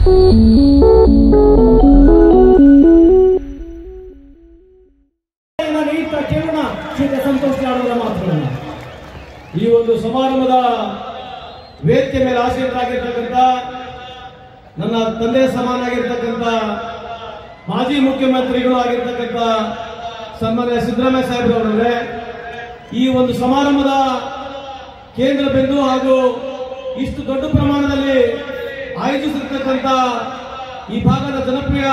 ನೀಡ್ತಾ ಕೇಳೋಣ ಶ್ರೀ ಸಂತೋಷ್ ಲಾಡೋರ ಮಾತುಗಳನ್ನು ಈ ಒಂದು ಸಮಾರಂಭದ ವೇದಿಕೆ ಮೇಲೆ ಆಸೀನರಾಗಿರ್ತಕ್ಕಂಥ ನನ್ನ ತಂದೆ ಸಮಾನಾಗಿರ್ತಕ್ಕಂಥ ಮಾಜಿ ಮುಖ್ಯಮಂತ್ರಿಗಳು ಆಗಿರ್ತಕ್ಕಂಥ ಸನ್ಮಾನ್ಯ ಸಿದ್ದರಾಮಯ್ಯ ಸಾಹೇಬ್ರವರೇ ಈ ಒಂದು ಸಮಾರಂಭದ ಕೇಂದ್ರ ಬಿಂದು ಹಾಗೂ ಇಷ್ಟು ದೊಡ್ಡ ಪ್ರಮಾಣದಲ್ಲಿ ಆಯೋಜಿಸಿರ್ತಕ್ಕಂಥ ಈ ಭಾಗದ ಜನಪ್ರಿಯ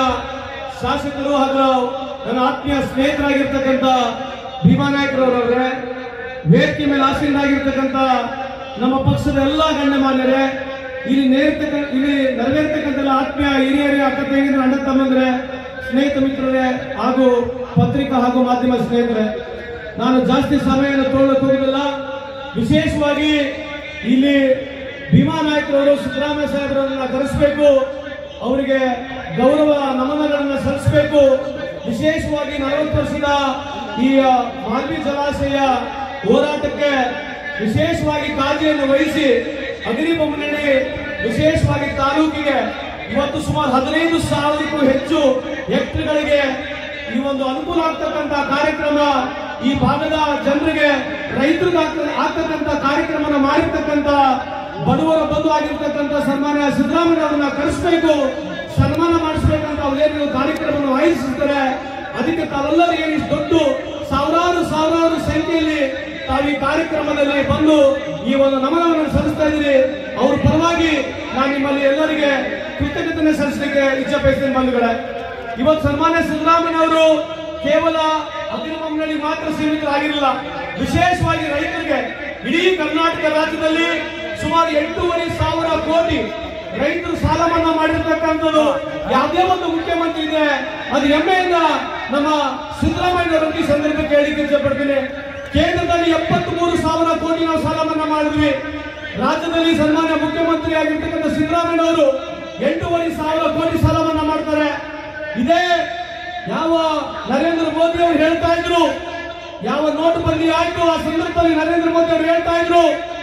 ಶಾಸಕರು ಹಾಗೂ ನನ್ನ ಆತ್ಮೀಯ ಸ್ನೇಹಿತರಾಗಿರ್ತಕ್ಕಂಥ ಭೀಮಾ ನಾಯಕರವರವರೇ ವೇದಿಕೆ ಮೇಲೆ ಆಸೀನರಾಗಿರ್ತಕ್ಕಂಥ ನಮ್ಮ ಪಕ್ಷದ ಎಲ್ಲ ಗಣ್ಯಮಾನ್ಯರೇ ಇಲ್ಲಿ ನೇರ್ತಕ್ಕ ಇಲ್ಲಿ ನೆರವೇರ್ತಕ್ಕಂಥ ಎಲ್ಲ ಆತ್ಮೀಯ ಹಿರಿಯರೇ ಅಕ್ಕ ತಂಗಿದ್ರೆ ಅಣ್ಣ ತಮ್ಮಂದ್ರೆ ಸ್ನೇಹಿತ ಮಿತ್ರರೇ ಹಾಗೂ ಪತ್ರಿಕಾ ಹಾಗೂ ಮಾಧ್ಯಮ ಸ್ನೇಹಿತರೆ ನಾನು ಜಾಸ್ತಿ ಸಮಯವನ್ನು ತಗೊಳ್ಳಕ್ಕೆ ಹೋಗುದಿಲ್ಲ ವಿಶೇಷವಾಗಿ ಇಲ್ಲಿ ಭೀಮಾ ನಾಯಕರವರು ಸಿದ್ದರಾಮಯ್ಯ ಸಾಹೇಬರನ್ನ ಕರೆಸಬೇಕು ಅವರಿಗೆ ಗೌರವ ನಮನಗಳನ್ನು ಸಲ್ಲಿಸಬೇಕು ವಿಶೇಷವಾಗಿ ನಲವತ್ತು ವರ್ಷದ ಈ ಮಾಲ್ವಿ ಜಲಾಶಯ ಹೋರಾಟಕ್ಕೆ ವಿಶೇಷವಾಗಿ ಕಾಳಜಿಯನ್ನು ವಹಿಸಿ ಅಗ್ನಿಬೊಮ್ಮನಹಳ್ಳಿ ವಿಶೇಷವಾಗಿ ತಾಲೂಕಿಗೆ ಇವತ್ತು ಸುಮಾರು ಹದಿನೈದು ಸಾವಿರಕ್ಕೂ ಹೆಚ್ಚು ಹೆಕ್ಟರ್ಗಳಿಗೆ ಈ ಒಂದು ಅನುಕೂಲ ಆಗ್ತಕ್ಕಂತ ಕಾರ್ಯಕ್ರಮ ಈ ಭಾಗದ ಜನರಿಗೆ ರೈತರಿಗೆ ಆಗ್ತಕ್ಕಂತ ಕಾರ್ಯಕ್ರಮನ ಮಾಡಿರ್ತಕ್ಕಂತ ಬಡವರ ಬಂಧು ಆಗಿರ್ತಕ್ಕಂಥ ಸನ್ಮಾನ್ಯ ಸಿದ್ದರಾಮಯ್ಯ ಅವರನ್ನ ಕರೆಸಬೇಕು ಸನ್ಮಾನ ಮಾಡಿಸ್ಬೇಕಂತ ಅವ್ರೇನು ಕಾರ್ಯಕ್ರಮವನ್ನು ಆಯೋಜಿಸಿರ್ತಾರೆ ಅದಕ್ಕೆ ತಾವೆಲ್ಲರೂ ಏನು ಇಷ್ಟು ದೊಡ್ಡ ಸಾವಿರಾರು ಸಾವಿರಾರು ಸಂಖ್ಯೆಯಲ್ಲಿ ತಾವು ಈ ಕಾರ್ಯಕ್ರಮದಲ್ಲಿ ಬಂದು ಈ ಒಂದು ನಮನವನ್ನು ಸಲ್ಲಿಸ್ತಾ ಇದ್ದೀರಿ ಅವ್ರ ಪರವಾಗಿ ನಾನು ನಿಮ್ಮಲ್ಲಿ ಎಲ್ಲರಿಗೆ ಕೃತಜ್ಞತೆ ಸಲ್ಲಿಸಲಿಕ್ಕೆ ಇಚ್ಛೆ ಬಯಸ್ತೇನೆ ಬಂಧುಗಳೇ ಇವತ್ತು ಸನ್ಮಾನ್ಯ ಸಿದ್ದರಾಮಯ್ಯ ಅವರು ಕೇವಲ ಅಗ್ನಿಬೊಮ್ಮನಹಳ್ಳಿ ಮಾತ್ರ ಸೀಮಿತರಾಗಿರಲಿಲ್ಲ ವಿಶೇಷವಾಗಿ ರೈತರಿಗೆ ಇಡೀ ಕರ್ನಾಟಕ ರಾಜ್ಯದಲ್ಲಿ ಸುಮಾರು ಎಂಟೂವರೆ ಸಾವಿರ ಕೋಟಿ ರೈತರು ಸಾಲ ಮನ್ನಾ ಮಾಡಿರ್ತಕ್ಕಂಥದ್ದು ಯಾವುದೇ ಒಂದು ಮುಖ್ಯಮಂತ್ರಿ ಇದೆ ಅದು ಹೆಮ್ಮೆಯಿಂದ ನಮ್ಮ ಸಿದ್ದರಾಮಯ್ಯ ಈ ಸಂದರ್ಭಕ್ಕೆ ಹೇಳಿಕ್ಕೆ ಇಚ್ಛೆಪಡ್ತೀನಿ ಕೇಂದ್ರದಲ್ಲಿ ಎಪ್ಪತ್ತ್ ಮೂರು ಸಾವಿರ ಕೋಟಿ ನಾವು ಸಾಲ ಮನ್ನಾ ಮಾಡಿದ್ವಿ ರಾಜ್ಯದಲ್ಲಿ ಸನ್ಮಾನ್ಯ ಮುಖ್ಯಮಂತ್ರಿ ಆಗಿರ್ತಕ್ಕಂಥ ಸಿದ್ದರಾಮಯ್ಯ ಅವರು ಎಂಟೂವರೆ ಸಾವಿರ ಕೋಟಿ ಸಾಲ ಮನ್ನಾ ಮಾಡ್ತಾರೆ ಇದೇ ಯಾವ ನರೇಂದ್ರ ಮೋದಿ ಅವರು ಹೇಳ್ತಾ ಇದ್ರು ಯಾವ ನೋಟು ಬಂದಿ ಆಯ್ತು ಆ ಸಂದರ್ಭದಲ್ಲಿ ನರೇಂದ್ರ ಮೋದಿ ಅವರು ಹೇಳ್ತಾ ಇದ್ರು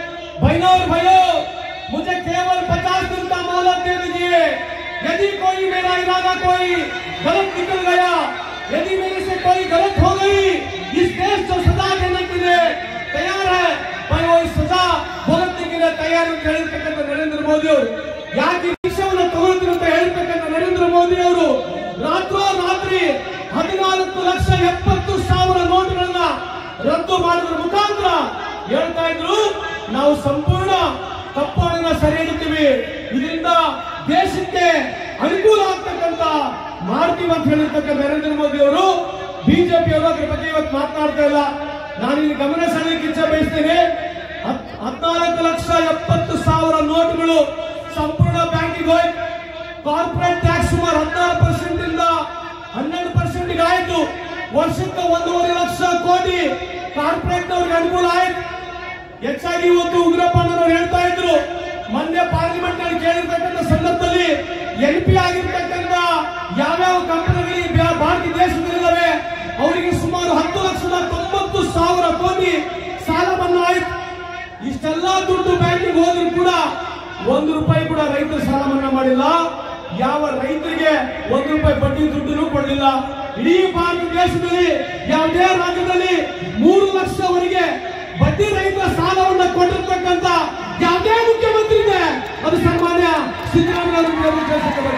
ಬೈನೋರ್ ಭಯೋ मुझे केवल पचास दिन का मोहलत दे दीजिए यदि कोई मेरा इरादा कोई गलत निकल गया यदि मेरे से कोई गलत हो गई इस देश को सजा देने के लिए तैयार है मैं वो इस सजा भुगतने के लिए तैयार ಅಂತ ಹೇಳಿರ್ತಕ್ಕಂಥ ನರೇಂದ್ರ ಮೋದಿ ಅವರು ಯಾಕೆ ಈ ವಿಷಯವನ್ನು ತಗೊಳ್ತೀನಿ ಅಂತ ಹೇಳ್ತಕ್ಕಂಥ ನರೇಂದ್ರ ಮೋದಿ ಅವರು ರಾತ್ರೋ ರಾತ್ರಿ ಹದಿನಾಲ್ಕು ಲಕ್ಷ ಎಪ್ಪತ್ತು ಸಾವಿರ ನೋಟುಗಳನ್ನ ರದ್ದು ಮಾಡೋದ್ರ ಮುಖಾಂತರ ಹೇಳ್ತಾ ಇದ್ರು ನಾವು ಸಂಪೂರ್ಣ ತಪ್ಪನ್ನ ಸರಿ ಹಿಡಿತೀವಿ ಇದರಿಂದ ದೇಶಕ್ಕೆ ಅನುಕೂಲ ಆಗ್ತಕ್ಕಂತ ಮಾಡ್ತೀವಿ ಅಂತ ಹೇಳಿರ್ತಕ್ಕಂಥ ನರೇಂದ್ರ ಮೋದಿ ಅವರು ಬಿಜೆಪಿ ಅವರು ಅದ್ರ ಬಗ್ಗೆ ಇವತ್ತು ಮಾತನಾಡ್ತಾ ಇಲ್ಲ ನಾನು ಇಲ್ಲಿ ಗಮನ ಸೆಳೆಯಲಿಕ್ಕೆ ಇಚ್ಛೆ ಬಯಸ್ತೇನೆ ಹತ್- ಹದ್ನಾಲ್ಕು ಲಕ್ಷ ಎಪ್ಪತ್ತು ಸಾವಿರ ನೋಟುಗಳು ಸಂಪೂರ್ಣ ಬ್ಯಾಂಕಿಗೆ ಹೋಯ್ತು ಕಾರ್ಪೊರೇಟ್ ಟ್ಯಾಕ್ಸ್ ಸುಮಾರು ಹದಿನಾರು ಪರ್ಸೆಂಟ್ ಇಂದ ಹನ್ನೆರಡು ಪರ್ಸೆಂಟ್ ಆಯ್ತು ವರ್ಷಕ್ಕೆ ಒಂದೂವರೆ ಲಕ್ಷ ಕೋಟಿ ಕಾರ್ಪೊರೇಟ್ ಅವ್ರಿಗೆ ಅನುಕೂಲ ಆಯ್ತು ಹೆಚ್ಚಾಗಿ ಇವತ್ತು ಉಗ್ರಪ್ಪನವರು ಹೇಳ್ತಾ ಇದ್ರು ಮೊನ್ನೆ ಪಾರ್ಲಿಮೆಂಟ್ ನಲ್ಲಿ ಕೇಳಿರ್ತಕ್ಕಂಥ ಸಂದರ್ಭದಲ್ಲಿ ಎಲ್ ಪಿ ಆಗಿರ್ತಕ್ಕಂಥ ಯಾವ್ಯಾವ ಕಂಪನಿಗಳಿಗೆ ಭಾರತ ದೇಶದಲ್ಲಿಲ್ಲವೇ ಅವರಿಗೆ ಸುಮಾರು ಹತ್ತು ಲಕ್ಷದ ತೊಂಬತ್ತು ಸಾವಿರ ಕೋಟಿ ಸಾಲ ಮನ್ನಾ ಆಯ್ತು ಇಷ್ಟೆಲ್ಲ ದುಡ್ಡು ಬ್ಯಾಂಕಿಗೆ ಹೋದ್ರು ಕೂಡ ಒಂದು ರೂಪಾಯಿ ಕೂಡ ರೈತರು ಸಾಲ ಮನ್ನಾ ಮಾಡಿಲ್ಲ ಯಾವ ರೈತರಿಗೆ ಒಂದು ರೂಪಾಯಿ ಬಡ್ಡಿ ದುಡ್ಡನ್ನು ಕೊಡಲಿಲ್ಲ ಇಡೀ ಭಾರತ ದೇಶದಲ್ಲಿ ಯಾವುದೇ ರಾಜ್ಯದಲ್ಲಿ ಮೂರು ಲಕ್ಷವರೆಗೆ ಬಡ್ಡಿ ರಹಿತ ಸಾಲವನ್ನ ಕೊಟ್ಟಿರ್ತಕ್ಕಂಥ ಯಾವುದೇ ಮುಖ್ಯಮಂತ್ರಿ ಇದೆ ಅದು ಸನ್ಮಾನ್ಯ ಸಿದ್ದರಾಮಯ್ಯ ಅವರು ಉದ್ದೇಶಿಸಿದ್ದಾರೆ.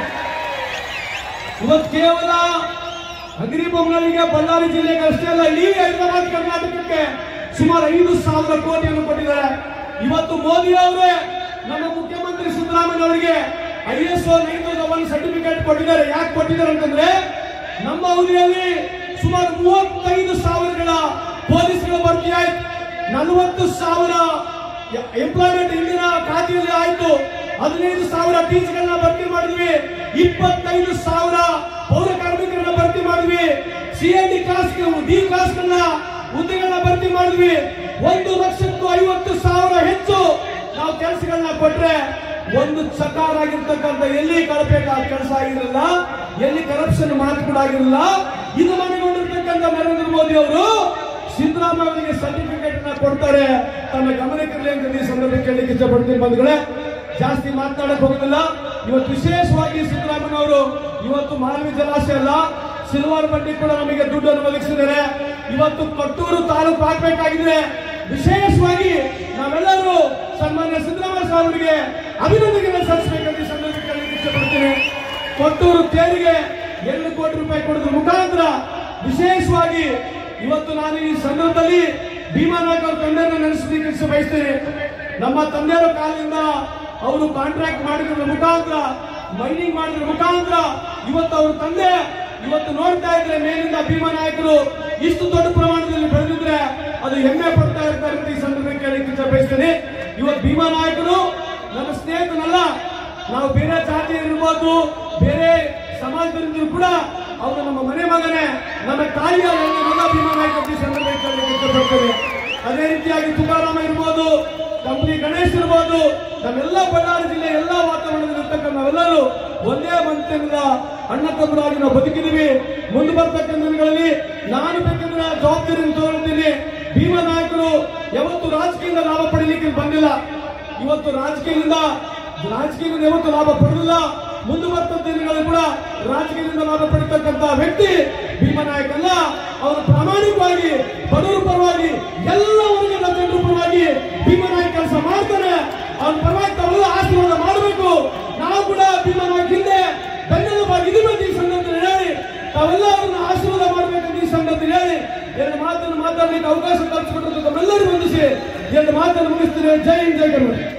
ಇವತ್ತು ಕೇವಲ ಅಗ್ನಿಬೊಮ್ಮನಲ್ಲಿಗೆ ಬಳ್ಳಾರಿ ಜಿಲ್ಲೆಗೆ ಅಷ್ಟೇ ಅಲ್ಲ ಇಡೀ ಹೈದರಾಬಾದ್ ಕರ್ನಾಟಕಕ್ಕೆ ಸುಮಾರು ಐದು ಸಾವಿರ ಕೋಟಿಯನ್ನು ಕೊಟ್ಟಿದ್ದಾರೆ ಇವತ್ತು ಮೋದಿ ಅವರೇ ನಮ್ಮ ಮುಖ್ಯಮಂತ್ರಿ ಸಿದ್ದರಾಮಯ್ಯ ಅವರಿಗೆ I S O nine one certificate ಕೊಟ್ಟಿದ್ದಾರೆ ಯಾಕೆ ಕೊಟ್ಟಿದ್ದಾರೆ ಅಂತಂದ್ರೆ ನಮ್ಮ ಅವಧಿಯಲ್ಲಿ ಸುಮಾರು ಮೂವತ್ತೈದು ಸಾವಿರಗಳ ಪೊಲೀಸ್ಗಳ ಭರ್ತಿ ಆಯ್ತು ನಲವತ್ತು ಸಾವಿರ ಎಂಪ್ಲಾಯ್ಮೆಂಟ್ ಇಂದಿನ ಖಾತೆಯಲ್ಲಿ ಆಯ್ತು ಹದಿನೈದು ಸಾವಿರ ಟೀಚರ್ಗಳನ್ನ ಭರ್ತಿ ಮಾಡಿದ್ವಿ ಇಪ್ಪತ್ತೈದು ಸಾವಿರ ಪೌರ ಕಾರ್ಮಿಕರನ್ನ ಭರ್ತಿ ಮಾಡಿದ್ವಿ ಸಿಎಂಡಿ ಕ್ಲಾಸ್ ಡಿ ಕ್ಲಾಸ್ಗಳನ್ನ ಹುದ್ದೆಗಳನ್ನ ಭರ್ತಿ ಮಾಡಿದ್ವಿ ಒಂದು ಲಕ್ಷಕ್ಕೂ ಐವತ್ತು ಸಾವಿರ ಹೆಚ್ಚು ನಾವು ಕೆಲಸಗಳನ್ನ ಕೊಟ್ರೆ ಒಂದು ಸಕಾರ ಆಗಿರ್ತಕ್ಕಂಥ ಎಲ್ಲಿ ಕಳಬೇಕಾದ ಕೆಲಸ ಆಗಿರಲಿಲ್ಲ ಎಲ್ಲಿ ಕರಪ್ಷನ್ ಮಾತು ಕೂಡ ಆಗಿರಲಿಲ್ಲ ಇದು ಮನೆಗೊಂಡಿರ್ತಕ್ಕಂಥ ನರೇಂದ್ರ ಮೋದಿ ಅವರು ಸಿದ್ದರಾಮಯ್ಯ ಅವರಿಗೆ ಸರ್ಟಿಫಿಕೇಟ್ ನ ಕೊಡ್ತಾರೆ ತಮ್ಮ ಗಮನಕ್ಕಿರಲಿ ಅಂತ ಈ ಸಂದರ್ಭ ಕೇಳಲಿಕ್ಕೆ ಇಷ್ಟಪಡ್ತೀನಿ ಬಂಧುಗಳೇ ಜಾಸ್ತಿ ಮಾತನಾಡಕ್ ಹೋಗೋದಿಲ್ಲ ಇವತ್ತು ವಿಶೇಷವಾಗಿ ಸಿದ್ದರಾಮಯ್ಯನವರು ಇವತ್ತು ಮಾನವಿ ಜಲಾಶಯ ಅಲ್ಲ ಸಿಲ್ವರ್ ಬಂಡಿ ಕೂಡ ನಮಗೆ ದುಡ್ಡನ್ನು ಒದಗಿಸಿದ್ದಾರೆ ಇವತ್ತು ಕೊಟ್ಟೂರು ತಾಲೂಕು ಹಾಕಬೇಕಾಗಿದೆ ವಿಶೇಷವಾಗಿ ನಾವೆಲ್ಲರೂ ಸನ್ಮಾನ್ಯ ಸಿದ್ದರಾಮಯ್ಯ ಸಾಹೇಬರಿಗೆ ಅಭಿನಂದನೆಗಳನ್ನು ಸಲ್ಲಿಸಬೇಕಂತ ಈ ಸಂದರ್ಭದಲ್ಲಿ ಹೇಳಲಿಕ್ಕೆ ಇಷ್ಟಪಡ್ತೀನಿ ಕೊಟ್ಟೂರು ತೇರಿಗೆ ಎರಡು ಕೋಟಿ ರೂಪಾಯಿ ಕೊಡೋದ್ರ ಮುಖಾಂತರ ವಿಶೇಷವಾಗಿ ಇವತ್ತು ನಾನು ಈ ಸಂದರ್ಭದಲ್ಲಿ ಭೀಮಾನಾಯಕ್ ಅವ್ರ ತಂದೆಯನ್ನು ನೆನೆಸಲಿಕ್ಕೆ ಬಯಸ್ತೇನೆ ನಮ್ಮ ತಂದೆಯವರ ಕಾಲದಿಂದ ಅವರು ಕಾಂಟ್ರಾಕ್ಟ್ ಮಾಡಿದ್ರ ಮುಖಾಂತರ ಮೈನಿಂಗ್ ಮಾಡಿದ್ರ ಮುಖಾಂತರ ಇವತ್ತು ಅವ್ರ ತಂದೆ ಇವತ್ತು ನೋಡ್ತಾ ಇದ್ರೆ ಮೇಲಿಂದ ಭೀಮಾ ನಾಯಕರು ಇಷ್ಟು ದೊಡ್ಡ ಪ್ರಮಾಣದಲ್ಲಿ ಬೆಳೆದಿದ್ರೆ ಅದು ಹೆಮ್ಮೆ ಪಡ್ತಾ ಇರ್ತಾರೆ ಅಂತ ಈ ಸಂದರ್ಭದಲ್ಲಿ ಕೇಳಲಿಕ್ಕೆ ಇಚ್ಛೆ ಬಯಸ್ತೇನೆ ಇವತ್ತು ಭೀಮಾ ನಾಯಕರು ನನ್ನ ಸ್ನೇಹಿತನಲ್ಲ ನಾವು ಬೇರೆ ಜಾತಿ ಇರ್ಬೋದು ಬೇರೆ ಸಮಾಜದಲ್ಲಿದ್ರು ಕೂಡ ಅವರು ನಮ್ಮ ಮನೆ ಮಗನೇ ನಮ್ಮ ತಾಯಿಯ ಒಂದು ಮಗ ಭೀಮಾ ನಾಯಕ ಅಂತ ಈ ಸಂದರ್ಭದಲ್ಲಿ ಕೇಳಲಿಕ್ಕೆ ಇಷ್ಟಪಡ್ತೇನೆ ಅದೇ ರೀತಿಯಾಗಿ ತುಕಾರಾಮ ಇರ್ಬೋದು ಕಂಪ್ನಿ ಗಣೇಶ್ ಇರ್ಬೋದು ನಮ್ಮೆಲ್ಲ ಬಳ್ಳಾರಿ ಜಿಲ್ಲೆ ಎಲ್ಲ ವಾತಾವರಣದಲ್ಲಿ ಇರ್ತಕ್ಕಂಥ ನಾವೆಲ್ಲರೂ ಒಂದೇ ಮಂತ್ರಿಯಿಂದ ಅಣ್ಣ ತಮ್ಮರಾಗಿ ನಾವು ಬದುಕಿದೀವಿ ಮುಂದೆ ಬರ್ತಕ್ಕಂಥ ದಿನಗಳಲ್ಲಿ ನಾನು ಬೇಕಂದ್ರೆ ಜವಾಬ್ದಾರಿಯನ್ನು ತಗೊಳ್ತೀನಿ ಭೀಮಾ ನಾಯಕರು ಯಾವತ್ತು ರಾಜಕೀಯದಿಂದ ಲಾಭ ಪಡೀಲಿಕ್ಕೆ ಬಂದಿಲ್ಲ ಇವತ್ತು ರಾಜಕೀಯದಿಂದ ರಾಜಕೀಯದಿಂದ ಯಾವತ್ತು ಲಾಭ ಪಡೆದಿಲ್ಲ ಮುಂದೆ ಬರ್ತಕ್ಕಂಥ ದಿನಗಳಲ್ಲಿ ಕೂಡ ರಾಜಕೀಯದಿಂದ ಲಾಭ ಪಡಿತಕ್ಕಂತ ವ್ಯಕ್ತಿ ಭೀಮನಾಯಕ್ ಅಲ್ಲ ಅವರು ಪ್ರಾಮಾಣಿಕವಾಗಿ ಬಡವರ ಪರವಾಗಿ ಎಲ್ಲ ವರ್ಗದ ಜನರ ಪರವಾಗಿ ಭೀಮನಾಯಕ್ ಕೆಲಸ ಮಾಡ್ತಾರೆ ಅವ್ರ ಪರವಾಗಿ ತಾವೆಲ್ಲ ಆಶೀರ್ವಾದ ಮಾಡಬೇಕು ನಾವು ಕೂಡ ಭೀಮನಾಯಕ್ ಹಿಂದೆ ಬೆನ್ನೆಲುಬಾಗಿ ಇದೀವಿ ಈ ಸಂದರ್ಭದಲ್ಲಿ ಹೇಳಿ ತಾವೆಲ್ಲ ಅವ್ರನ್ನ ಆಶೀರ್ವಾದ ಮಾಡಬೇಕಂತ ಈ ಸಂದರ್ಭದಲ್ಲಿ ಹೇಳಿ ಎರಡು ಮಾತನ್ನು ಮಾತಾಡಲಿಕ್ಕೆ ಅವಕಾಶ ಕಲ್ಪಿಸಿಕೊಟ್ಟು ತಮ್ಮೆಲ್ಲರಿಗೂ ವಂದಿಸಿ ಎರಡು ಮಾತನ್ನು ಮುಗಿಸ್ತೀನಿ ಜೈ ಹಿಂದ್ ಜೈ ಕರ್ನಾಟಕ